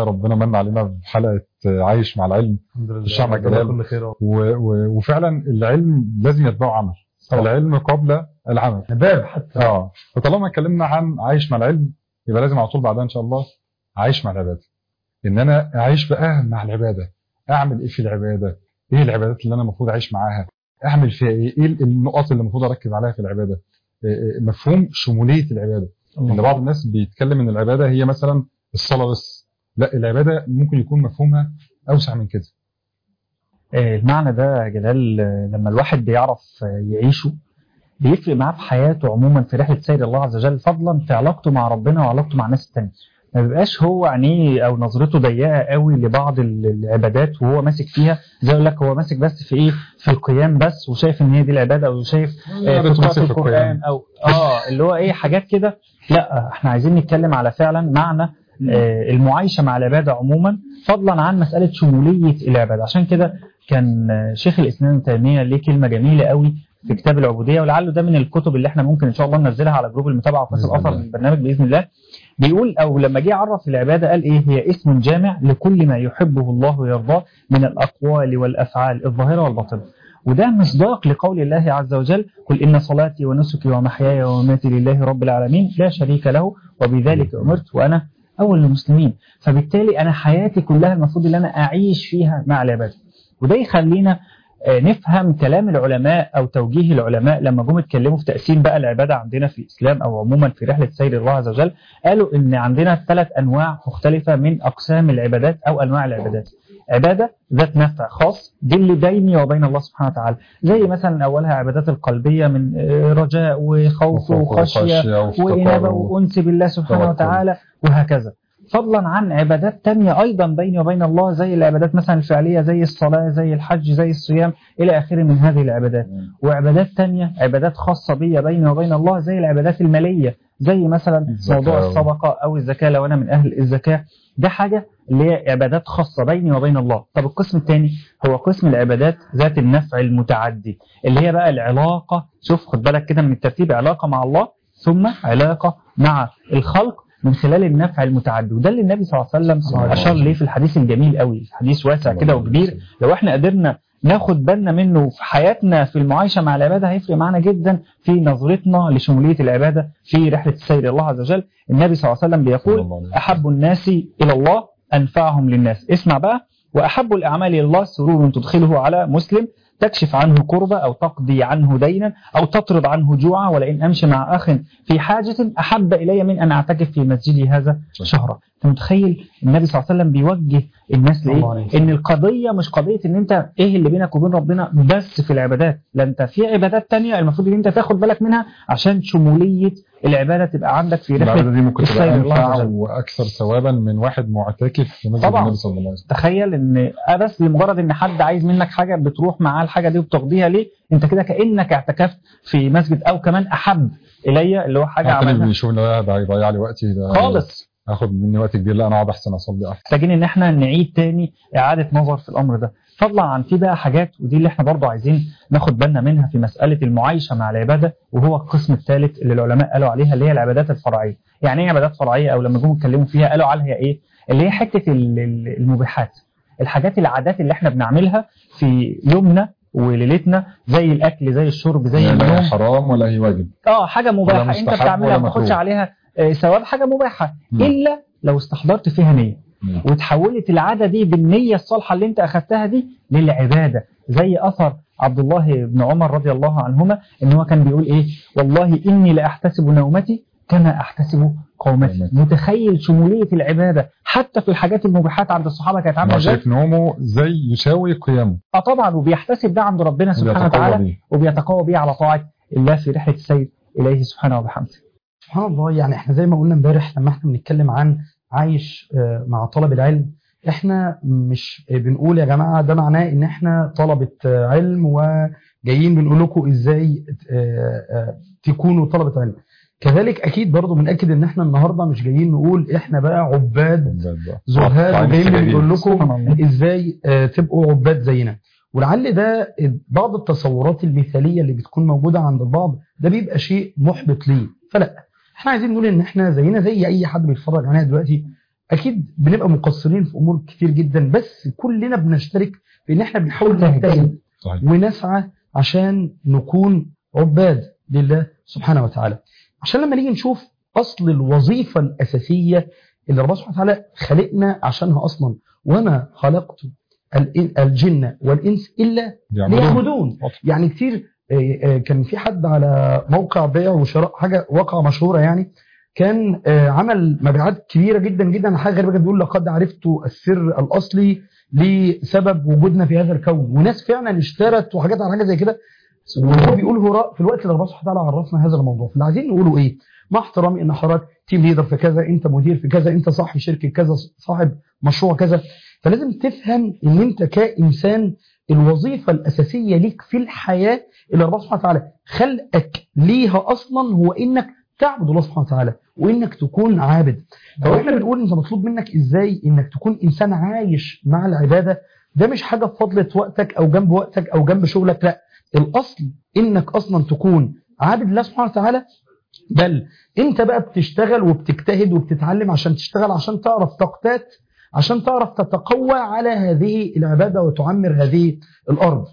لله ربنا من علينا بحلقه عايش مع العلم الحمد لله الشعب جزاك جلال. كل خير و و وفعلا العلم لازم يتبعه عمل طبعا. العلم قبل العمل باب حتى اه فطالما اتكلمنا عن عايش مع العلم يبقى لازم على طول بعدها ان شاء الله عايش مع العباده ان انا اعيش بقى مع العباده اعمل ايه في العباده ايه العبادات اللي انا المفروض اعيش معاها اعمل فيها ايه ايه النقط اللي المفروض اركز عليها في العباده إيه إيه مفهوم شموليه العباده ان بعض الناس بيتكلم ان العباده هي مثلا الصلاه بس لا العباده ممكن يكون مفهومها اوسع من كده آه، المعنى ده يا جلال آه، لما الواحد بيعرف آه، يعيشه بيفرق معاه في حياته عموما في رحلة سير الله عز وجل فضلا في علاقته مع ربنا وعلاقته مع الناس التانية ما بيبقاش هو عينيه او نظرته ضيقه قوي لبعض ال- العبادات وهو ماسك فيها زي اقول لك هو ماسك بس في ايه في القيام بس وشايف ان هي دي العباده او شايف آه، في قراءه بتمثل في القران القيام او اه اللي هو ايه حاجات كده لا احنا عايزين نتكلم على فعلا معنى آه، المعايشه مع العباده عموما فضلا عن مساله شموليه العباده عشان كده كان آه، شيخ الاسلام ابن تيميه ليه كلمه جميله قوي في كتاب العبوديه ولعله ده من الكتب اللي احنا ممكن ان شاء الله ننزلها على جروب المتابعه وقصه بإذن الاثر الله. من البرنامج باذن الله بيقول او لما جه يعرف العباده قال ايه هي اسم جامع لكل ما يحبه الله ويرضاه من الاقوال والافعال الظاهره والباطنه وده مصداق لقول الله عز وجل قل ان صلاتي ونسكي ومحياي ومماتي لله رب العالمين لا شريك له وبذلك امرت وانا اول المسلمين فبالتالي انا حياتي كلها المفروض ان انا اعيش فيها مع العباده وده يخلينا آه، نفهم كلام العلماء او توجيه العلماء لما جم اتكلموا في تقسيم بقى العباده عندنا في الاسلام او عموما في رحله سير الله عز وجل قالوا ان عندنا ثلاث انواع مختلفه من اقسام العبادات او انواع العبادات عباده ذات نفع خاص دي اللي بيني وبين الله سبحانه وتعالى زي مثلا اولها عبادات القلبيه من آه، رجاء وخوف وخشيه وإنابة وأنس بالله سبحانه توكل. وتعالى وهكذا فضلا عن عبادات تانية أيضا بيني وبين الله زي العبادات مثلا الفعلية زي الصلاة زي الحج زي الصيام إلى آخره من هذه العبادات وعبادات تانية عبادات خاصة بي بيني وبين الله زي العبادات المالية زي مثلا الزكاة. موضوع الصدقة أو الزكاة لو أنا من أهل الزكاة ده حاجة اللي هي عبادات خاصة بيني وبين الله طب القسم الثاني هو قسم العبادات ذات النفع المتعدي اللي هي بقى العلاقة شوف خد بالك كده من الترتيب علاقة مع الله ثم علاقة مع الخلق من خلال النفع المتعدي وده اللي النبي صلى الله عليه وسلم الله عليه أشار وسلم. ليه في الحديث الجميل قوي حديث واسع الله كده عليه وكبير وسلم. لو احنا قدرنا ناخد بالنا منه في حياتنا في المعايشة مع العبادة هيفرق معنا جدا في نظرتنا لشمولية العبادة في رحلة السير إلى الله عز وجل النبي صلى الله عليه وسلم صلى بيقول الله عليه وسلم. أحب الناس إلى الله أنفعهم للناس اسمع بقى وأحب الأعمال إلى الله سرور تدخله على مسلم تكشف عنه كربة أو تقضي عنه دينا أو تطرد عنه جوعا ولئن أمشي مع أخ في حاجة أحب إلي من أن أعتكف في مسجدي هذا شهرا أنت متخيل النبي صلى الله عليه وسلم بيوجه الناس الله عليه لإيه وسلم. إن القضية مش قضية إن أنت إيه اللي بينك وبين ربنا بس في العبادات لا أنت في عبادات تانية المفروض إن أنت تاخد بالك منها عشان شمولية العبادة تبقى عندك في رحلة العبادة دي ممكن تبقى السير الله عز أنفع وجل. وأكثر ثوابا من واحد معتكف في مسجد طبعا. النبي صلى الله عليه وسلم تخيل ان آه بس لمجرد ان حد عايز منك حاجه بتروح معاه الحاجه دي وبتقضيها ليه انت كده كانك اعتكفت في مسجد او كمان احب الي اللي هو حاجه حتى اللي عملها بيشوف ان ده ده هيضيع لي وقتي ده خالص هاخد مني وقت كبير لا انا اقعد احسن اصلي احسن محتاجين ان احنا نعيد تاني اعاده نظر في الامر ده فضلا عن في بقى حاجات ودي اللي احنا برضو عايزين ناخد بالنا منها في مساله المعايشه مع العباده وهو القسم الثالث اللي العلماء قالوا عليها اللي هي العبادات الفرعيه يعني ايه عبادات فرعيه او لما جم يتكلموا فيها قالوا عليها ايه اللي هي حته ال- ال- المباحات الحاجات العادات اللي احنا بنعملها في يومنا وليلتنا زي الاكل زي الشرب زي يعني لا هي النوم حرام ولا هي واجب اه حاجه مباحه انت مستحب بتعملها ولا ما بتاخدش مكروه. عليها آه، ثواب حاجه مباحه مم. الا لو استحضرت فيها نيه مم. وتحولت العاده دي بالنيه الصالحه اللي انت اخذتها دي للعباده زي اثر عبد الله بن عمر رضي الله عنهما ان هو كان بيقول ايه والله اني لاحتسب نومتي كما احتسب قومتي قومتي. متخيل شموليه العباده حتى في الحاجات المباحات عند الصحابه كانت عامله هو ازاي شايف نومه زي يساوي قيامه اه طبعا وبيحتسب ده عند ربنا سبحانه بيتقوى وتعالى بيه. وبيتقوى بيه على طاعه الله في رحله السير اليه سبحانه وبحمده سبحان الله يعني احنا زي ما قلنا امبارح لما احنا بنتكلم عن عايش آه، مع طلب العلم احنا مش بنقول يا جماعه ده معناه ان احنا طلبه آه، علم وجايين بنقول لكم ازاي آه، آه، تكونوا طلبه علم كذلك اكيد برضو بنأكد ان احنا النهارده مش جايين نقول احنا بقى عباد بالذات بقى. زهاد طبعاً وجايين لسه بنقول سبحان لكم الله. ازاي آه، تبقوا عباد زينا ولعل ده بعض التصورات المثاليه اللي بتكون موجوده عند البعض ده بيبقى شيء محبط ليه فلا احنا عايزين نقول ان احنا زينا زي اي حد بيتفرج علينا دلوقتي اكيد بنبقى مقصرين في امور كتير جدا بس كلنا بنشترك في ان احنا بنحاول نجتهد صحيح ونسعى عشان نكون عباد لله سبحانه وتعالى عشان لما نيجي نشوف اصل الوظيفه الاساسيه اللي ربنا سبحانه وتعالى خلقنا عشانها اصلا وما خلقت الإن- الجن والانس الا بيعملون ليعبدون واضح. يعني كتير آه، آه، كان في حد على موقع بيع وشراء حاجه واقعه مشهوره يعني كان آه، عمل مبيعات كبيره جدا جدا عن حاجه غريبه جدا بيقول لقد عرفت السر الاصلي لسبب وجودنا في هذا الكون وناس فعلا اشترت وحاجات على حاجه زي كده وهو بيقول هراء في الوقت اللي ربنا سبحانه وتعالى عرفنا هذا الموضوع فاللي عايزين نقوله ايه مع احترامي ان حضرتك تيم ليدر في كذا انت مدير في كذا انت صاحب شركه كذا صاحب مشروع كذا فلازم تفهم ان انت كانسان الوظيفه الاساسيه ليك في الحياه اللي ربنا سبحانه وتعالى خلقك ليها اصلا هو انك تعبد الله سبحانه وتعالى وانك تكون عابد فلو احنا بنقول انت مطلوب منك ازاي انك تكون انسان عايش مع العباده ده مش حاجه في فضله وقتك او جنب وقتك او جنب شغلك لا الاصل انك اصلا تكون عابد الله سبحانه وتعالى بل انت بقى بتشتغل وبتجتهد وبتتعلم عشان تشتغل عشان تعرف تقتات عشان تعرف تتقوى على هذه العبادة وتعمر هذه الأرض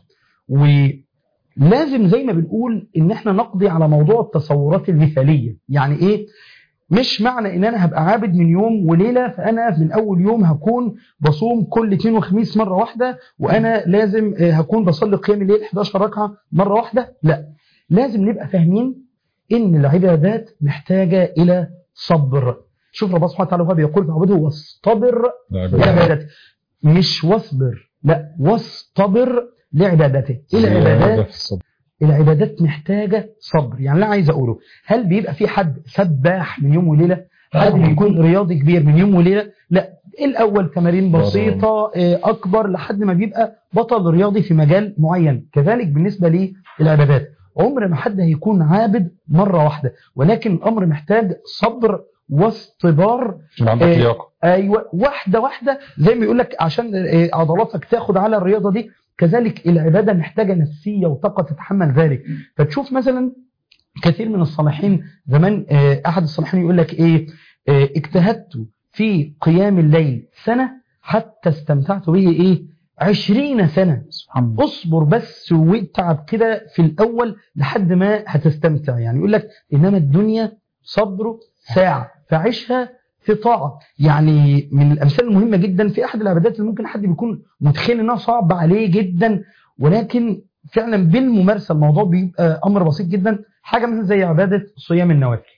ولازم زي ما بنقول ان احنا نقضي على موضوع التصورات المثالية يعني ايه مش معنى ان انا هبقى عابد من يوم وليلة فانا من اول يوم هكون بصوم كل اثنين وخميس مرة واحدة وانا لازم آه، هكون بصلي قيام الليل 11 ركعة مرة واحدة لا لازم نبقى فاهمين ان العبادات محتاجة الى صبر شوف ربنا سبحانه وتعالى وهو بيقول فاعبده واصطبر ده عبادة. لعبادته مش واصبر لا واصطبر لعبادته زيادة العبادات في الصبر. العبادات محتاجة صبر يعني لا عايز أقوله هل بيبقى في حد سباح من يوم وليلة حد بيكون رياضي كبير من يوم وليلة لا الأول تمارين بسيطة آه، أكبر لحد ما بيبقى بطل رياضي في مجال معين كذلك بالنسبة للعبادات عمر ما حد هيكون عابد مرة واحدة ولكن الأمر محتاج صبر واصطبار يبقى عندك إيه. لياقة ايوه واحده واحده زي ما يقول لك عشان آه، عضلاتك تاخد على الرياضه دي كذلك العباده محتاجه نفسيه وطاقه تتحمل ذلك فتشوف مثلا كثير من الصالحين زمان آه، احد الصالحين يقول لك ايه آه، اجتهدت في قيام الليل سنه حتى استمتعت به ايه عشرين سنه سبحان الله اصبر بس واتعب كده في الاول لحد ما هتستمتع يعني يقول لك انما الدنيا صبر ساعه فعيشها في طاعه يعني من الامثله المهمه جدا في احد العبادات اللي ممكن حد بيكون متخيل انها صعب عليه جدا ولكن فعلا بالممارسه الموضوع بيبقى امر بسيط جدا حاجه مثلا زي عباده صيام النوافل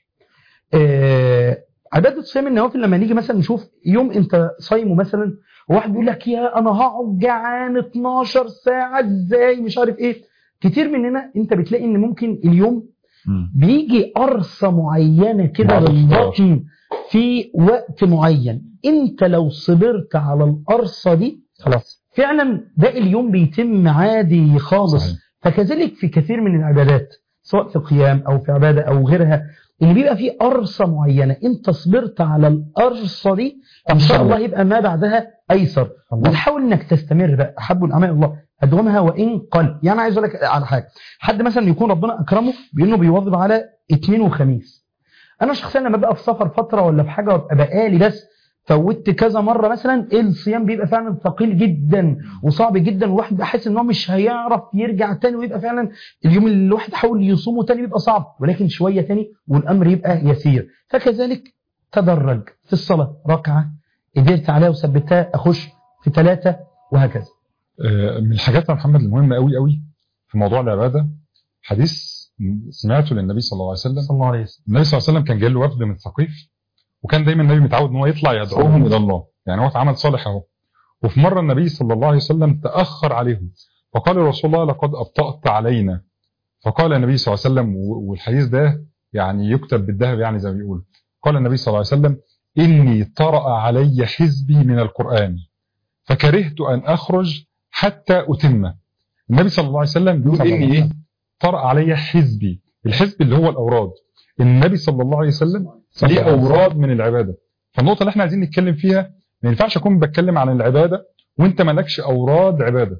آه عباده صيام النوافل لما نيجي مثلا نشوف يوم انت صايمه مثلا وواحد بيقول لك يا انا هقعد جعان 12 ساعه ازاي مش عارف ايه كتير مننا انت بتلاقي ان ممكن اليوم مم. بيجي قرصه معينه كده بعد الفطار. للبطن في وقت معين انت لو صبرت على القرصه دي خلاص فعلا باقي اليوم بيتم عادي خالص صحيح. فكذلك في كثير من العبادات سواء في قيام او في عباده او غيرها اللي بيبقى فيه قرصه معينه انت صبرت على القرصه دي ان شاء الله يبقى ما بعدها ايسر الله. وتحاول انك تستمر بقى احب الاعمال الله ادومها وان قل يعني عايز اقول لك على حاجه حد مثلا يكون ربنا اكرمه بانه بيواظب على اثنين وخميس انا شخصيا لما ببقى في سفر فتره ولا في حاجه وابقى بقالي بس فوتت كذا مره مثلا الصيام بيبقى فعلا ثقيل جدا وصعب جدا والواحد بيبقى حاسس ان هو مش هيعرف يرجع تاني ويبقى فعلا اليوم اللي الواحد حاول يصومه تاني بيبقى صعب ولكن شويه تاني والامر يبقى يسير فكذلك تدرج في الصلاه ركعه قدرت عليها وثبتها اخش في ثلاثه وهكذا آه، من الحاجات يا محمد المهمة قوي قوي في موضوع العبادة حديث سمعته للنبي صلى الله عليه وسلم صلى الله عليه وسلم النبي صلى الله عليه وسلم كان جاي له وفد من ثقيف وكان دايما النبي متعود ان هو يطلع يدعوهم الى الله يعني هو عمل صالح اهو وفي مره النبي صلى الله عليه وسلم تاخر عليهم فقال رسول الله لقد ابطات علينا فقال النبي صلى الله عليه وسلم و- والحديث ده يعني يكتب بالذهب يعني زي ما بيقول قال النبي صلى الله عليه وسلم اني طرأ علي حزبي من القران فكرهت ان اخرج حتى اتمه النبي صلى الله عليه وسلم بيقول صلى الله اني عليه ايه طرأ علي حزبي الحزب اللي هو الاوراد النبي صلى الله عليه وسلم ليه اوراد من العباده فالنقطه اللي احنا عايزين نتكلم فيها ما ينفعش اكون بتكلم عن العباده وانت مالكش اوراد عباده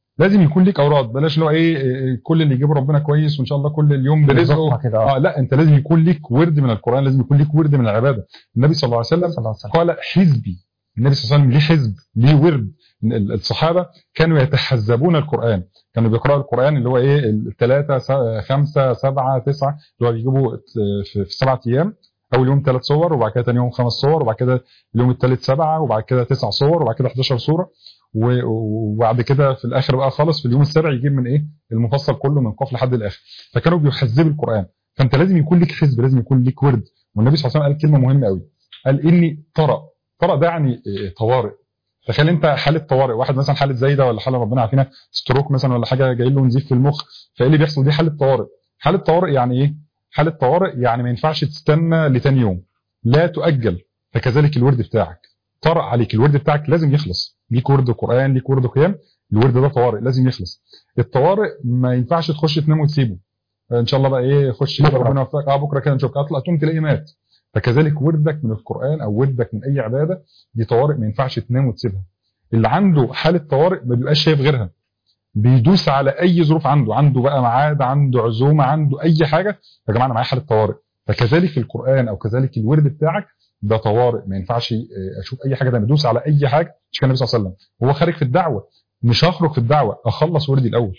لازم يكون ليك اوراد بلاش اللي هو ايه إيه، كل اللي يجيبه ربنا كويس وان شاء الله كل اليوم برزقه بالظبط كده اه اه لا انت لازم يكون ليك ورد من القران لازم يكون ليك ورد من العباده النبي صلى الله عليه وسلم صلى الله عليه وسلم قال حزبي النبي صلى الله عليه وسلم ليه حزب ليه ورد ال- الصحابه كانوا يتحزبون القران كانوا بيقراوا القران اللي هو ايه الثلاثه خمسه سبعه تسعه اللي هو بيجيبوا في في سبعه ايام اول يوم ثلاث صور وبعد كده ثاني يوم خمس صور وبعد كده اليوم الثالث سبعه وبعد كده تسع صور وبعد كده 11 صوره و- وبعد كده في الاخر بقى خالص في اليوم السابع يجيب من ايه المفصل كله من قاف لحد الاخر فكانوا بيحزبوا القران فانت لازم يكون لك حزب لازم يكون لك ورد والنبي صلى الله عليه وسلم قال كلمه مهمه قوي قال اني طرأ طرأ ده يعني إيه، طوارئ تخيل انت حاله طوارئ واحد مثلا حاله زايده ولا حاله ربنا عارفينها ستروك مثلا ولا حاجه جاي له نزيف في المخ فايه اللي بيحصل دي حاله طوارئ حاله طوارئ يعني ايه حاله طوارئ يعني ما ينفعش تستنى لتاني يوم لا تؤجل فكذلك الورد بتاعك طرأ عليك الورد بتاعك لازم يخلص ليك ورد قران ليك ورد قيام الورد ده طوارئ لازم يخلص الطوارئ ما ينفعش تخش تنام وتسيبه ان شاء الله بقى ايه خش كده بكرة. ربنا يوفقك اه بكره كده نشوفك اطلع تقوم تلاقيه مات فكذلك وردك من القران او وردك من اي عباده دي طوارئ ما ينفعش تنام وتسيبها اللي عنده حاله طوارئ ما بيبقاش شايف غيرها بيدوس على اي ظروف عنده عنده بقى ميعاد عنده عزومه عنده اي حاجه يا جماعه انا معايا حاله طوارئ فكذلك القران او كذلك الورد بتاعك ده طوارئ ما ينفعش آه، اشوف اي حاجه ده بدوس على اي حاجه مش كان النبي صلى الله عليه وسلم هو خارج في الدعوه مش هخرج في الدعوه اخلص وردي الاول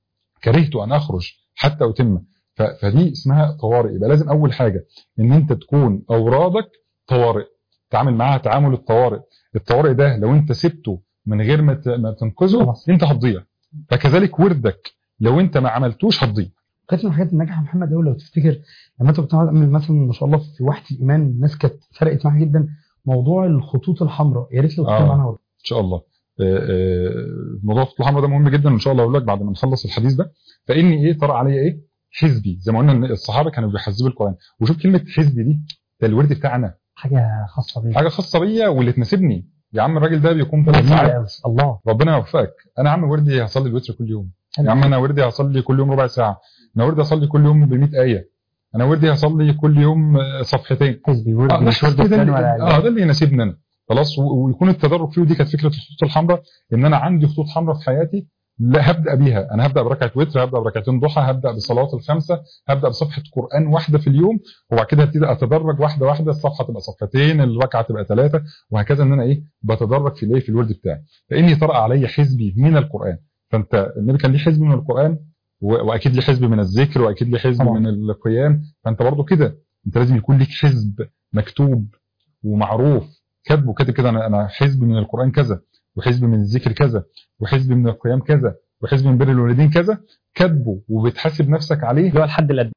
كرهت ان اخرج حتى اتم ف- فدي اسمها طوارئ يبقى لازم اول حاجه ان انت تكون اورادك طوارئ تعامل معاها تعامل الطوارئ الطوارئ ده لو انت سبته من غير ما ت- ما تنقذه خلاص. انت هتضيع فكذلك وردك لو انت ما عملتوش هتضيع كانت من الحاجات الناجحه يا محمد قوي لو تفتكر لما انت كنت عامل مثلا ما شاء الله في وحده الايمان الناس كانت فرقت معاها جدا موضوع الخطوط الحمراء يا ريت لو تتكلم آه. عنها برضه. ان شاء الله آه، آه، موضوع الخطوط الحمراء ده مهم جدا ان شاء الله اقول لك بعد ما نخلص الحديث ده فاني ايه طرأ عليا ايه حزبي زي ما قلنا ان الصحابه كانوا بيحزبوا القران وشوف كلمه حزبي دي ده الورد بتاعنا حاجه خاصه بيك حاجه خاصه بيا واللي تناسبني يا عم الراجل ده بيقوم ثلاث جميلة ساعات أوي. الله ربنا يوفقك انا يا عم وردي هصلي الوتر كل يوم يا عم انا وردي هصلي كل يوم ربع ساعه انا وردي هصلي كل يوم ب 100 ايه انا وردي هصلي كل يوم آه، صفحتين حزبي اه ورد ده مش ورد ده فلان اللي- ولا اه علان. ده اللي يناسبني انا خلاص و- ويكون التدرج فيه ودي كانت فكره الخطوط الحمراء ان انا عندي خطوط حمراء في حياتي لا هبدا بيها انا هبدا بركعه وتر هبدا بركعتين ضحى هبدا بصلاه الخمسه هبدا بصفحه قران واحده في اليوم وبعد كده هبتدي اتدرج واحده واحده الصفحه تبقى صفحتين الركعه تبقى ثلاثه وهكذا ان انا ايه بتدرج في الايه في الورد بتاعي فاني طرأ علي حزبي من القران فانت النبي كان ليه حزب من القران و- واكيد ليه حزب من الذكر واكيد ليه حزب طبعا. من القيام فانت برضو كده انت لازم يكون ليك حزب مكتوب ومعروف كاتبه كاتب كده انا انا حزب من القران كذا وحزب من الذكر كذا وحزب من القيام كذا وحزب من بر الوالدين كذا كاتبه وبتحاسب نفسك عليه اللي هو الحد الادنى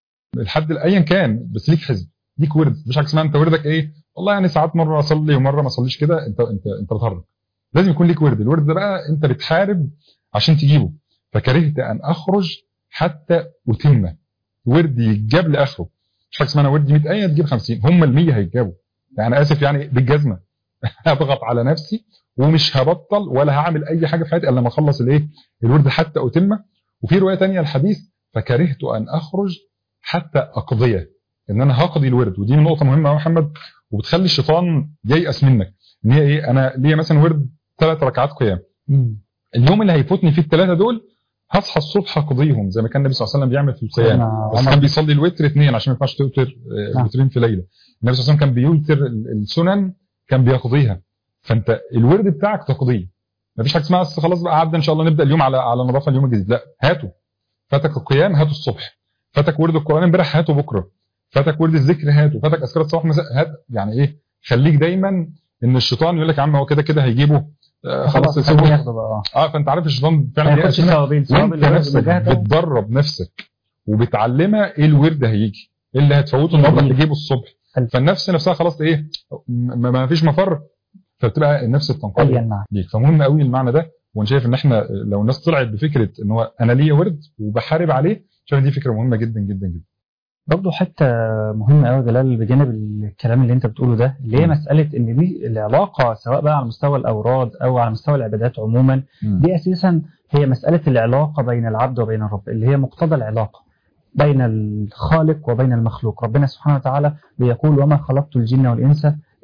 لحد ايا كان بس ليك حزب ليك ورد مش حاجه اسمها انت وردك ايه والله يعني ساعات مره اصلي ومره ما اصليش كده انت انت انت بتهرج لازم يكون ليك ورد الورد ده بقى انت بتحارب عشان تجيبه فكرهت ان اخرج حتى اتمه وردي يتجاب لاخره مش حاجه اسمها انا وردي 100 ايه تجيب 50 هم ال 100 هيتجابوا يعني اسف يعني بالجزمه هضغط على نفسي ومش هبطل ولا هعمل اي حاجه في حياتي الا لما اخلص الايه الورد حتى اتمه وفي روايه تانية الحديث فكرهت ان اخرج حتى اقضيه ان انا هقضي الورد ودي نقطه مهمه يا محمد وبتخلي الشيطان ييأس منك ان هي ايه انا ليا مثلا ورد ثلاث ركعات قيام مم. اليوم اللي هيفوتني فيه الثلاثه دول هصحى الصبح اقضيهم زي ما كان النبي صلى الله عليه وسلم بيعمل في القيام سيدنا بس عمر كان بيصلي الوتر اثنين عشان ما ينفعش توتر آه، نعم. وترين في ليله النبي صلى الله عليه وسلم كان بيوتر ال- السنن كان بيقضيها فانت الورد بتاعك تقضيه مفيش حاجه اسمها أصل خلاص بقى عدى ان شاء الله نبدا اليوم على على نظافه اليوم الجديد لا هاته فاتك القيام هاته الصبح فاتك ورد القران امبارح هاته بكره فاتك ورد الذكر هاته فاتك اذكار الصباح مساء هات يعني ايه خليك دايما ان الشيطان يقول لك يا عم هو كده كده هيجيبه آه خلاص خلاص سيبه خليه ياخده بقى اه اه فانت عارف الشيطان ما فعلا ياخدش بيأس منك ثوابين ثواب وانت اللي نفسك مجاهده بتدرب نفسك وبتعلمها ايه الورد هيجي ايه اللي هتفوته النهارده جميل. تجيبه الصبح حلو. فالنفس نفسها خلاص ايه ما ما فيش مفر فبتبقى النفس بتنقلب ألين معك ليك فمهم قوي المعنى ده وانا شايف ان احنا لو الناس طلعت بفكره ان هو انا ليا ورد وبحارب عليه شايف إن دي فكره مهمه جدا جدا جدا برضه حته مهمه قوي جلال بجانب الكلام اللي انت بتقوله ده اللي هي مم. مساله ان دي العلاقه سواء بقى على مستوى الاوراد او على مستوى العبادات عموما دي اساسا هي مساله العلاقه بين العبد وبين الرب اللي هي مقتضى العلاقه بين الخالق وبين المخلوق ربنا سبحانه وتعالى بيقول وما خلقت الجن والانس الا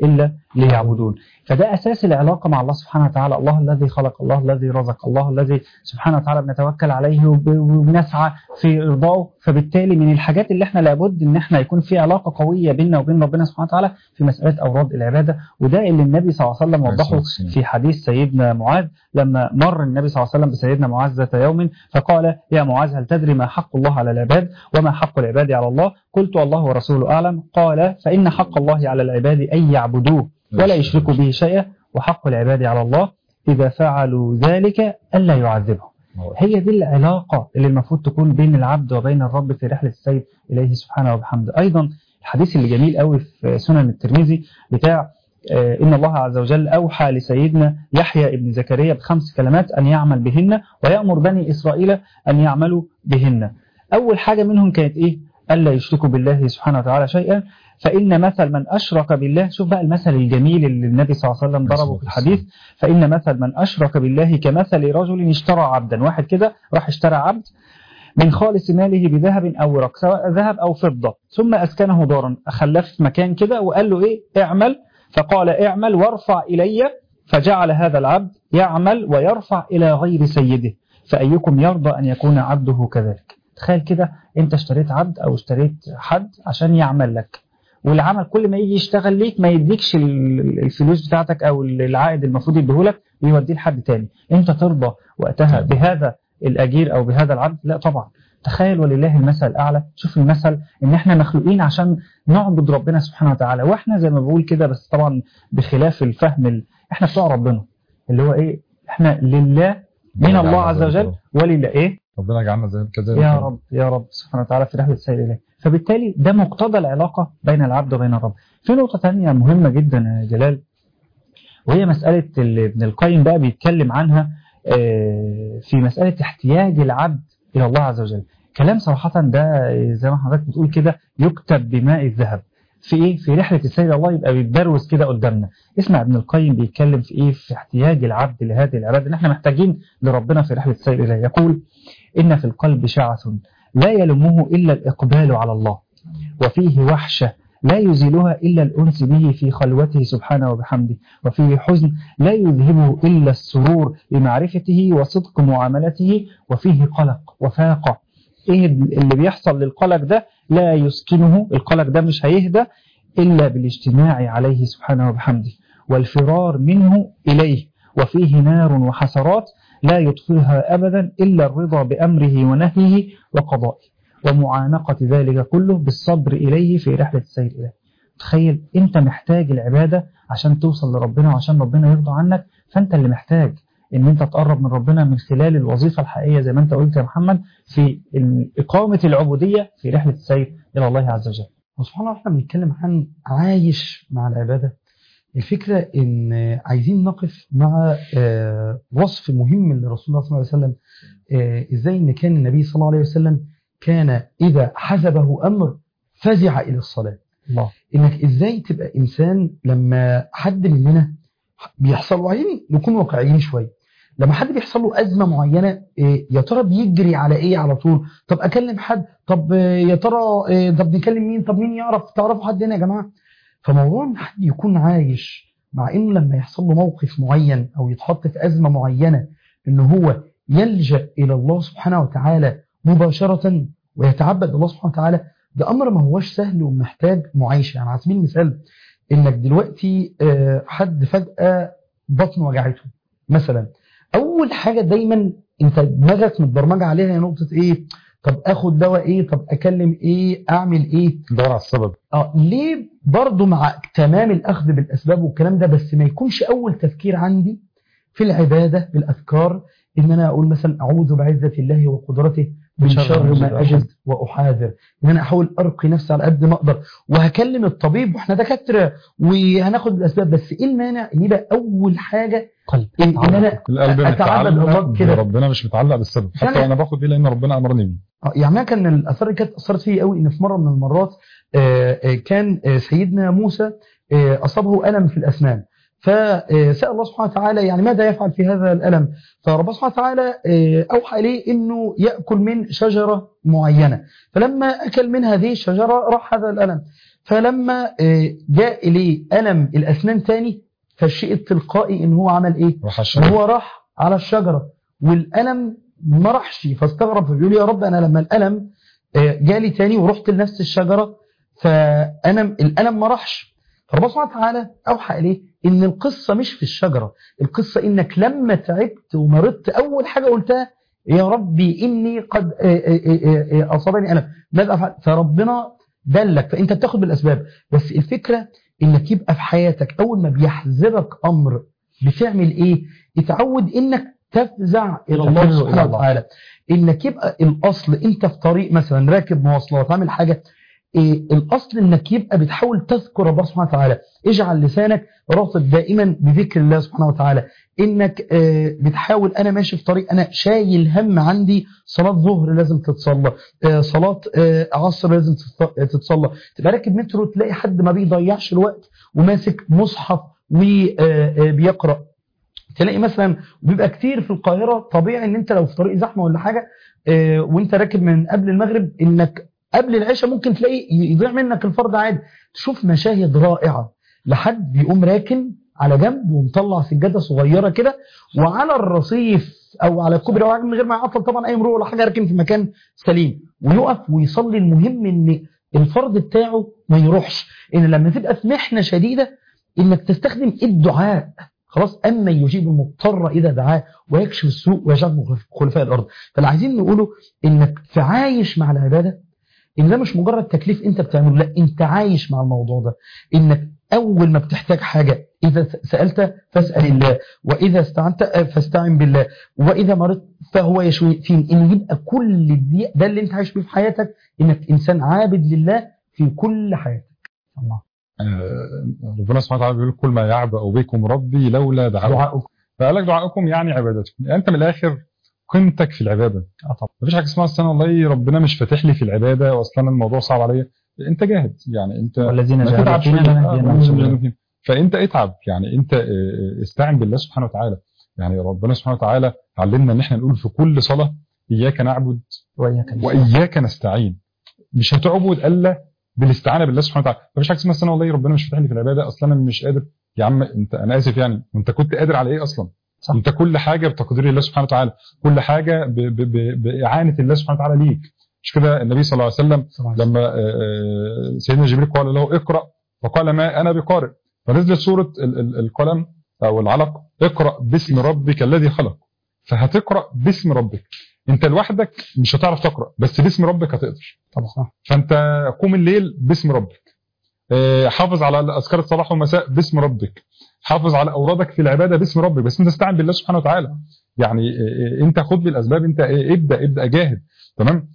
ليعبدون فده أساس العلاقة مع الله سبحانه وتعالى الله الذي خلق الله الذي رزق الله الذي سبحانه وتعالى بنتوكل عليه وب- وبنسعى في إرضائه فبالتالي من الحاجات اللي احنا لابد ان احنا يكون في علاقة قوية بيننا وبين ربنا سبحانه وتعالى في مسألة أوراد العبادة وده اللي النبي صلى الله عليه وسلم عليه الصلاة وضحه والسلام. في حديث سيدنا معاذ لما مر النبي صلى الله عليه وسلم بسيدنا معاذ ذات يوم فقال يا معاذ هل تدري ما حق الله على العباد وما حق العباد على الله قلت الله ورسوله أعلم قال فإن حق الله على العباد أن يعبدوه ولا يشركوا به شيئا وحق العباد على الله إذا فعلوا ذلك ألا يعذبهم هي دي العلاقة اللي المفروض تكون بين العبد وبين الرب في رحلة السيد إليه سبحانه وبحمده أيضا الحديث اللي جميل قوي في سنن الترمذي بتاع آه، إن الله عز وجل أوحى لسيدنا يحيى ابن زكريا بخمس كلمات أن يعمل بهن ويأمر بني إسرائيل أن يعملوا بهن أول حاجة منهم كانت إيه ألا يشركوا بالله سبحانه وتعالى شيئا فإن مثل من أشرك بالله شوف بقى المثل الجميل اللي النبي صلى الله عليه وسلم ضربه في الحديث فإن مثل من أشرك بالله كمثل رجل اشترى عبدا واحد كده راح اشترى عبد من خالص ماله بذهب أو ورق سواء ذهب أو فضة ثم أسكنه دارا أخلاه في مكان كده وقال له إيه اعمل فقال اعمل وارفع إلي فجعل هذا العبد يعمل ويرفع إلى غير سيده فأيكم يرضى أن يكون عبده كذلك تخيل كده أنت اشتريت عبد أو اشتريت حد عشان يعمل لك والعمل كل ما يجي يشتغل ليك ما يديكش ال- الفلوس بتاعتك أو العائد المفروض يديهولك ويوديه لحد تاني أنت ترضى وقتها بهذا الأجير أو بهذا العبد لا طبعا تخيل ولله المثل الأعلى شوف المثل إن إحنا مخلوقين عشان نعبد ربنا سبحانه وتعالى وإحنا زي ما بقول كده بس طبعا بخلاف الفهم ال... إحنا بتوع ربنا اللي هو إيه إحنا لله من ربنا الله يجعلنا عز زي وجل كده. ولله إيه ربنا يجعلنا زي كده يا رب يا رب سبحانه وتعالى في رحلة السير إليه فبالتالي ده مقتضى العلاقة بين العبد وبين الرب في نقطة تانية مهمة جدا يا جلال وهي مسألة اللي ابن القيم بقى بيتكلم عنها آه، في مسألة احتياج العبد إلى الله عز وجل كلام صراحة ده زي ما حضرتك بتقول كده يكتب بماء الذهب في ايه في رحلة السير إلى الله يبقى بيتبروز كده قدامنا اسمع ابن القيم بيتكلم في ايه في احتياج العبد لهذه العبادة ان احنا محتاجين لربنا في رحلة السير إليه يقول إن في القلب شعث لا يلمه إلا الإقبال على الله وفيه وحشة لا يزيلها إلا الأنس به في خلوته سبحانه وبحمده وفيه حزن لا يذهبه إلا السرور بمعرفته وصدق معاملته وفيه قلق وفاقة إيه اللي بيحصل للقلق ده لا يسكنه القلق ده مش هيهدى إلا بالاجتماع عليه سبحانه وبحمده والفرار منه إليه وفيه نار وحسرات لا يطفئها أبدا إلا الرضا بأمره ونهيه وقضائه ومعانقة ذلك كله بالصبر إليه في رحلة السير إليه تخيل أنت محتاج العبادة عشان توصل لربنا وعشان ربنا يرضى عنك فأنت اللي محتاج ان انت تقرب من ربنا من خلال الوظيفة الحقيقية زي ما انت قلت يا محمد في إقامة العبودية في رحلة السير إلى الله عز وجل وسبحان الله احنا بنتكلم عن عايش مع العبادة الفكرة ان عايزين نقف مع آه، وصف مهم لرسول الله صلى الله عليه وسلم آه، ازاي ان كان النبي صلى الله عليه وسلم كان اذا حزبه امر فزع الى الصلاة الله انك ازاي تبقى انسان لما حد مننا بيحصل له عايزين نكون واقعيين شويه لما حد بيحصل له ازمه معينه إيه، يا ترى بيجري على ايه على طول طب اكلم حد طب آه، يا ترى آه، طب نكلم مين طب مين يعرف تعرفوا حد هنا يا جماعه فموضوع ان حد يكون عايش مع انه لما يحصل له موقف معين او يتحط في ازمه معينه ان هو يلجا الى الله سبحانه وتعالى مباشره ويتعبد الله سبحانه وتعالى ده امر ما هوش سهل ومحتاج معايشه يعني على سبيل المثال انك دلوقتي آه، حد فجاه بطنه وجعته مثلا اول حاجه دايما انت دماغك متبرمجه عليها هي نقطه ايه طب اخد دواء ايه طب اكلم ايه اعمل ايه دور على السبب اه ليه برضو مع تمام الاخذ بالاسباب والكلام ده بس ما يكونش اول تفكير عندي في العباده بالاذكار ان انا اقول مثلا اعوذ بعزه الله وقدرته من شر شر ما ما اجد واحاذر ان انا احاول ارقي نفسي على قد ما اقدر وهكلم الطبيب واحنا دكاتره وهناخد بالاسباب بس ايه المانع ان يبقى اول حاجه قلب ان إن انا القلب أتعبد الله متعلق كده. بربنا مش متعلق بالسبب حتى فعلا. وانا باخد بيه لان ربنا امرني بيه آه، يعني أنا كان الاثار اللي كانت اثرت فيا قوي ان في مره من المرات آه، آه، كان آه، سيدنا موسى آه، اصابه الم في الاسنان فسأل الله سبحانه وتعالى يعني ماذا يفعل في هذا الألم فربنا سبحانه وتعالى آه، أوحى إليه أنه يأكل من شجرة معينة فلما أكل من هذه الشجرة راح هذا الألم فلما آه، جاء إليه ألم الأسنان تاني فالشيء التلقائي إن هو عمل إيه راح الشجرة وهو راح على الشجرة والألم ما راحش فاستغرب فبيقول يا رب أنا لما الألم آه، جالي تاني ورحت لنفس الشجرة فأنا الألم ما راحش فربنا سبحانه وتعالى أوحى إليه إن القصة مش في الشجرة القصة إنك لما تعبت ومرضت أول حاجة قلتها يا ربي إني قد آه، آه، آه، آه، أصابني ألم ماذا أفعل فربنا دلك فأنت بتاخد بالأسباب بس الفكرة إنك يبقى في حياتك أول ما بيحذرك أمر بتعمل إيه اتعود إنك تفزع إلى الله تفر إلى سبحانه الله. وتعالى إنك يبقى الأصل أنت في طريق مثلا راكب مواصلات عامل حاجة إيه الأصل إنك يبقى بتحاول تذكر الله سبحانه وتعالى اجعل لسانك رافض دائما بذكر الله سبحانه وتعالى إنك آه، بتحاول أنا ماشي في طريق أنا شايل هم عندي صلاة ظهر لازم تتصلى آه، صلاة آه، عصر لازم تتص- تتصلى تبقى راكب مترو تلاقي حد ما بيضيعش الوقت وماسك مصحف وبيقرأ تلاقي مثلا بيبقى كتير في القاهرة طبيعي ان انت لو في طريق زحمة ولا حاجة آه، وانت راكب من قبل المغرب انك قبل العشاء ممكن تلاقي يضيع منك الفرض عادي تشوف مشاهد رائعة لحد بيقوم راكن على جنب ومطلع سجادة صغيرة كده وعلى الرصيف او على كوبري او حاجة من غير ما يعطل طبعا اي مرور ولا حاجة راكن في مكان سليم ويقف ويصلي المهم ان الفرض بتاعه ما يروحش ان لما تبقى في محنة شديدة انك تستخدم الدعاء خلاص اما يجيب المضطر اذا دعاه ويكشف السوء ويجعل خلفاء الارض فاللي عايزين نقوله انك في عايش مع العباده ان ده مش مجرد تكليف انت بتعمله لا انت عايش مع الموضوع ده انك اول ما بتحتاج حاجه اذا سالت فاسال الله واذا استعنت فاستعن بالله واذا مرضت فهو يشفين ان يبقى كل دي ده اللي انت عايش بيه في حياتك انك انسان عابد لله في كل حياتك الله آه، ربنا سبحانه وتعالى بيقول كل ما يعبأ بكم ربي لولا دعاء دعاؤك فقال لك دعائكم يعني عبادتكم يعني انت من الاخر قيمتك في العباده اه طبعا مفيش حاجه اسمها السنه والله ربنا مش فاتح لي في العباده واصلا الموضوع صعب عليا انت جاهد يعني انت والذين ما جاهدوا تتعب فينا شويه لنهدينهم آه، سبلنا. فانت اتعب يعني انت آه، استعن بالله سبحانه وتعالى يعني ربنا سبحانه وتعالى علمنا ان احنا نقول في كل صلاه اياك نعبد وإياك نستعين. واياك نستعين مش هتعبد الا بالاستعانه بالله سبحانه وتعالى مفيش حاجه اسمها السنه والله ربنا مش فاتح لي في العباده اصلا انا مش قادر يا عم انت انا اسف يعني وانت كنت قادر على ايه اصلا صح. انت كل حاجه بتقدير الله سبحانه وتعالى كل حاجه ب ب ب باعانه الله سبحانه وتعالى ليك مش كده النبي صلى الله عليه وسلم صلى الله عليه وسلم. لما آه، آه، سيدنا جبريل قال له اقرا فقال ما انا بقارئ فنزلت سوره ال- ال- القلم او العلق اقرا باسم ربك الذي خلق فهتقرا باسم ربك انت لوحدك مش هتعرف تقرا بس باسم ربك هتقدر طبعا صح فانت قوم الليل باسم ربك آه، حافظ على اذكار الصباح والمساء باسم ربك حافظ على اورادك في العباده باسم ربك بس انت استعن بالله سبحانه وتعالى يعني آه، آه، انت خد بالاسباب انت آه، ابدا ابدا جاهد تمام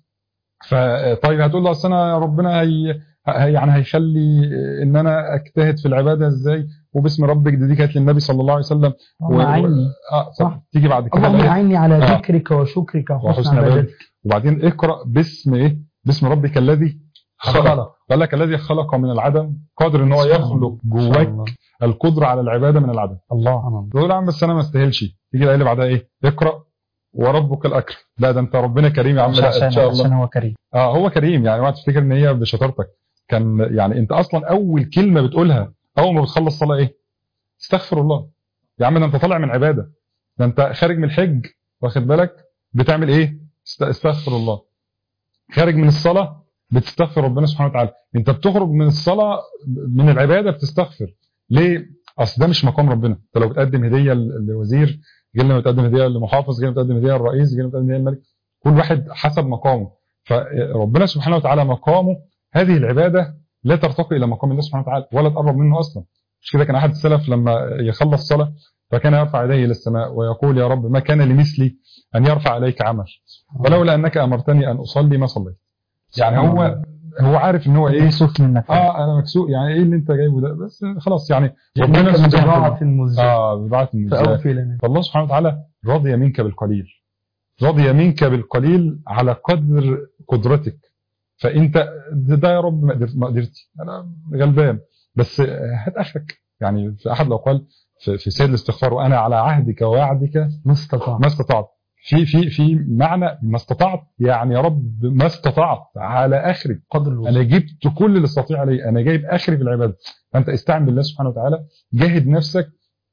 فطيب هتقول له اصل انا ربنا هي هي- يعني هيخلي آه، ان انا اجتهد في العباده ازاي وباسم ربك دي, دي كانت للنبي صلى الله عليه وسلم اللهم اعني اه صح. صح تيجي بعد كده اللهم الآية. اعني على آه. ذكرك وشكرك وحسن وحسن عبادتك عبادتك. وبعدين اقرا باسم ايه باسم ربك الذي خلق خلق. قال لك الذي خلق من العدم قادر ان هو سبحان يخلق الله. جواك الله. القدره على العباده من العدم الله تقول يا عم بس انا ما استاهلش تيجي الايه اللي بعدها ايه اقرا وربك الاكرم لا ده انت ربنا كريم يا عم مش لا عشان ان شاء الله عشان هو كريم اه هو كريم يعني اوعى تفتكر ان هي بشطارتك كان يعني انت اصلا اول كلمه بتقولها اول ما بتخلص صلاه ايه استغفر الله يا عم ده انت طالع من عباده ده انت خارج من الحج واخد بالك بتعمل ايه است- استغفر الله خارج من الصلاه بتستغفر ربنا سبحانه وتعالى انت بتخرج من الصلاه من العباده بتستغفر ليه اصل ده مش مقام ربنا انت لو بتقدم هديه ل- لوزير جيل لما بتقدم هديه لمحافظ جيل لما بتقدم هديه للرئيس جيل لما بتقدم هديه للملك كل واحد حسب مقامه فربنا سبحانه وتعالى مقامه هذه العباده لا ترتقي الى مقام الله سبحانه وتعالى ولا تقرب منه اصلا مش كده كان احد السلف لما يخلص صلاه فكان يرفع يديه الى السماء ويقول يا رب ما كان لمثلي ان يرفع عليك عمل ولولا انك امرتني ان اصلي ما صليت يعني هو هو عارف ان هو ايه مكسوف منك اه انا مكسوق يعني ايه اللي انت جايبه ده بس خلاص يعني ربنا ربنا سبحانه بضاعة المزجاة اه بضاعه الميزان فأوفي لنا فالله سبحانه وتعالى رضي منك بالقليل رضي منك بالقليل على قدر قدرتك فانت ده, ده يا رب ما قدرت- ما قدرتي انا غلبان بس هات اخرك يعني في احد الاقوال في, في سيد الاستغفار وانا على عهدك ووعدك ما استطاع ما استطعت في في في معنى ما استطعت يعني يا رب ما استطعت على اخري قدر الوصول انا جبت كل اللي استطيع عليه انا جايب اخري في العباده فانت استعن بالله سبحانه وتعالى جاهد نفسك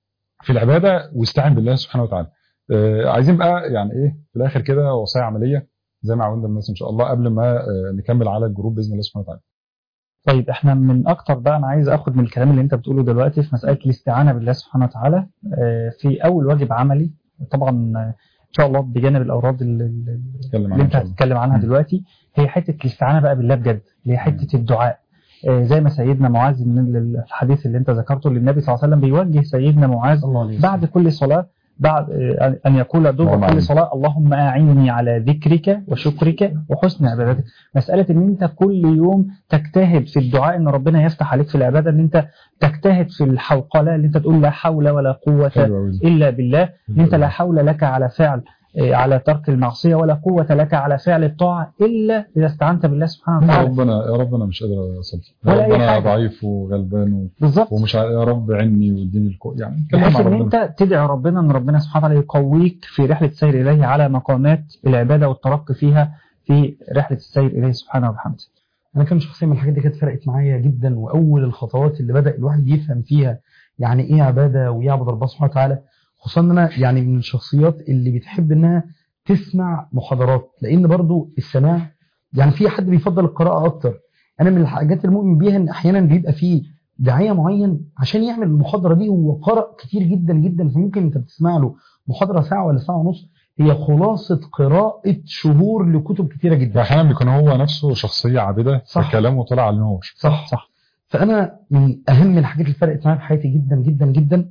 في العباده واستعن بالله سبحانه وتعالى آه عايزين بقى يعني ايه في الاخر كده وصايا عمليه زي ما عودنا الناس ان شاء الله قبل ما آه نكمل على الجروب باذن الله سبحانه وتعالى طيب احنا من اكتر بقى انا عايز اخد من الكلام اللي انت بتقوله دلوقتي في مساله الاستعانه بالله سبحانه وتعالى آه، في اول واجب عملي طبعا آه، ان شاء الله بجانب الاوراد اللي, اللي نتكلم اللي عنها ان انت شاء الله هتتكلم عنها مم. دلوقتي هي حته الاستعانه بقى بالله بجد اللي هي حته الدعاء آه، زي ما سيدنا معاذ من ال- الحديث اللي انت ذكرته للنبي صلى الله عليه وسلم بيوجه سيدنا معاذ الله عليه بعد كل صلاة بعد آه، أن يقول دبر اللهم كل آمين. صلاة اللهم أعني على ذكرك وشكرك وحسن عبادتك مسألة أن أنت كل يوم تجتهد في الدعاء أن ربنا يفتح عليك في العبادة أن أنت تجتهد في الحوقلة أن أنت تقول لا حول ولا قوة حلو أوي. إلا بالله أن أنت لا حول لك على فعل آه، على ترك المعصية ولا قوة لك على فعل الطاعة إلا إذا استعنت بالله سبحانه يا وتعالى ربنا يا رب انا مش قادر اوصل يا ولا رب أي انا حاجة. ضعيف وغلبان و- بالظبط ومش ع- يا رب عني واديني الكو يعني اتكلم بحيث مع ان ربنا انت تدعي ربنا ان ربنا سبحانه وتعالى يقويك في رحله السير اليه على مقامات العباده والترقي فيها في رحله السير اليه سبحانه وبحمده. انا كان شخصيا من الحاجات دي كانت فرقت معايا جدا واول الخطوات اللي بدا الواحد يفهم فيها يعني ايه عباده ويعبد ربنا سبحانه وتعالى خصوصا ان انا يعني من الشخصيات اللي بتحب انها تسمع محاضرات لان برضو السماع يعني في حد بيفضل القراءه اكتر انا من الحاجات المؤمن بيها ان احيانا بيبقى فيه داعيه معين عشان يعمل المحاضره دي هو قرأ كتير جدا جدا فممكن انت بتسمع له محاضره ساعه ولا ساعه ونص هي خلاصه قراءه شهور لكتب كتيره جدا احيانا بيكون هو نفسه شخصيه عابده صح. فكلامه طلع على النور صح صح. فانا من اهم الحاجات اللي فرقت معايا في حياتي جدا جدا جدا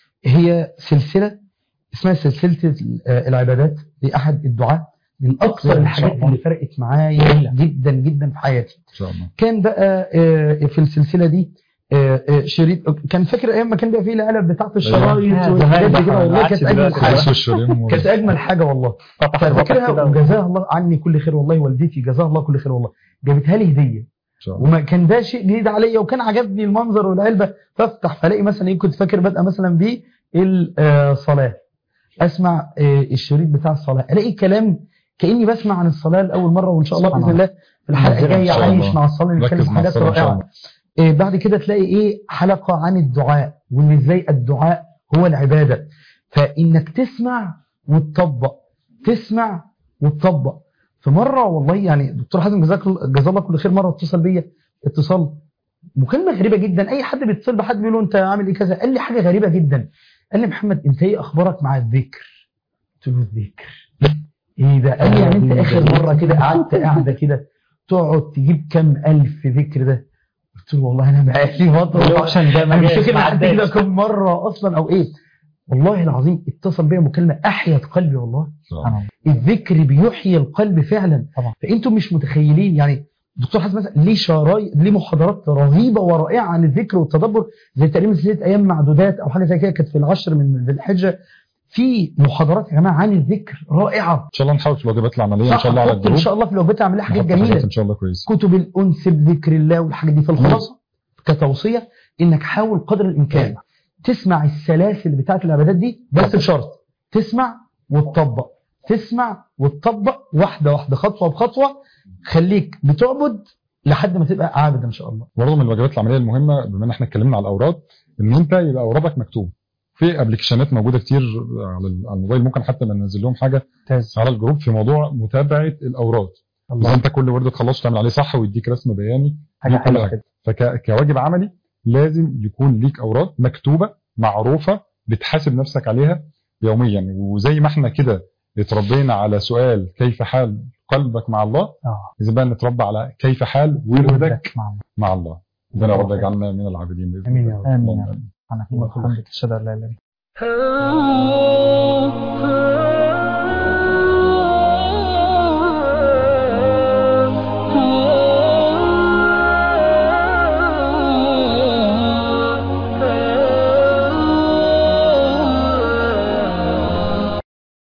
هي سلسله اسمها سلسله ال- آه، العبادات لاحد الدعاة من اكثر إن شاء الحاجات الله. اللي فرقت معايا جدا جدا في حياتي ان شاء الله كان بقى آه، في السلسله دي آه، آه، شريط كان فاكر ايام ما كان بقى فيه العلب بتاعت الشرايط آه، والحاجات دي زمان كده بقى، والله ما كانت عادش اجمل دلوقتي. حاجه خمسة الشريم و- كانت اجمل حاجه والله فتح ففاكرها كده وجزاها الله عني كل خير والله والدتي جزاها الله كل خير والله جابتها لي هديه ان شاء الله وما كان ده شيء جديد عليا وكان عجبني المنظر والعلبه فافتح فلاقي مثلا ايه كنت فاكر بادئه مثلا بالصلاه اسمع آه، الشريط بتاع الصلاه الاقي كلام كاني بسمع عن الصلاه لاول مره وان شاء الله سبحان باذن الله في الحلقه ننزلها إن الجايه شاء عايش الله. مع الصلاه نتكلم ركز في مع حاجات الصلاة ان شاء رائعه الله آه، بعد كده تلاقي ايه حلقه عن الدعاء وان ازاي الدعاء هو العباده فانك تسمع وتطبق تسمع وتطبق في مره والله يعني دكتور حازم جزاك جزاه الله كل خير مره اتصل بيا اتصال مكالمه غريبه جدا اي حد بيتصل بحد بيقول له انت عامل ايه كذا قال لي حاجه غريبه جدا قال لي محمد انت ايه اخبارك مع الذكر قلت له الذكر ايه ده قال لي يعني انت اخر مره كده قعدت قاعده كده تقعد تجيب كام الف ذكر ده قلت له والله انا بقالي فتره الاوبشن ده ما انا مش جاش فاكر ما حد كده عداش. كم مره اصلا او ايه والله العظيم اتصل بيا مكالمه احيت قلبي والله ان شاء الله سبحان الله. الذكر بيحيي القلب فعلا طبعا. فانتم مش متخيلين يعني دكتور حسن مثلا ليه شرايط ليه محاضرات رهيبه ورائعه عن الذكر والتدبر زي تقريبا سلسله ايام معدودات او حاجه زي كده كانت في العشر من ذي الحجه في محاضرات يا جماعه عن الذكر رائعه ان شاء الله نحاول في الواجبات العمليه ان صح، شاء الله على حط ان الجروب شاء الله في الوجبات اعمل لها حاجات نحط حاجات جميله ان شاء الله كويس كتب الانس بذكر الله والحاجات دي فالخلاصه كتوصيه انك حاول قدر الامكان تسمع السلاسل بتاعت العبادات دي بس بشرط تسمع وتطبق تسمع وتطبق واحده واحده خطوه بخطوه خليك بتعبد لحد ما تبقى عابد ان شاء الله برضه من الواجبات العمليه المهمه بما ان احنا اتكلمنا على الاوراد ان انت يبقى اورادك مكتوب في ابلكيشنات موجوده كتير على ال- على الموبايل ممكن حتى ننزل لهم حاجه ممتاز على الجروب في موضوع متابعه الاوراد الله انت كل ورد تخلصه تعمل عليه صح ويديك رسم بياني حاجه دي كل حلوه حاجة. كده فكواجب عملي لازم يكون ليك اوراد مكتوبه معروفه بتحاسب نفسك عليها يوميا وزي ما احنا كده اتربينا على سؤال كيف حال قلبك مع الله اه لازم بقى نتربى على كيف حال وردك مع الله. مع الله ربنا يا رب يجعلنا من العابدين باذن امين الله يا رب امين يا اللهم رب آمين. سبحانك اللهم وبحمدك اشهد ان لا اله الا انت Ah, ah,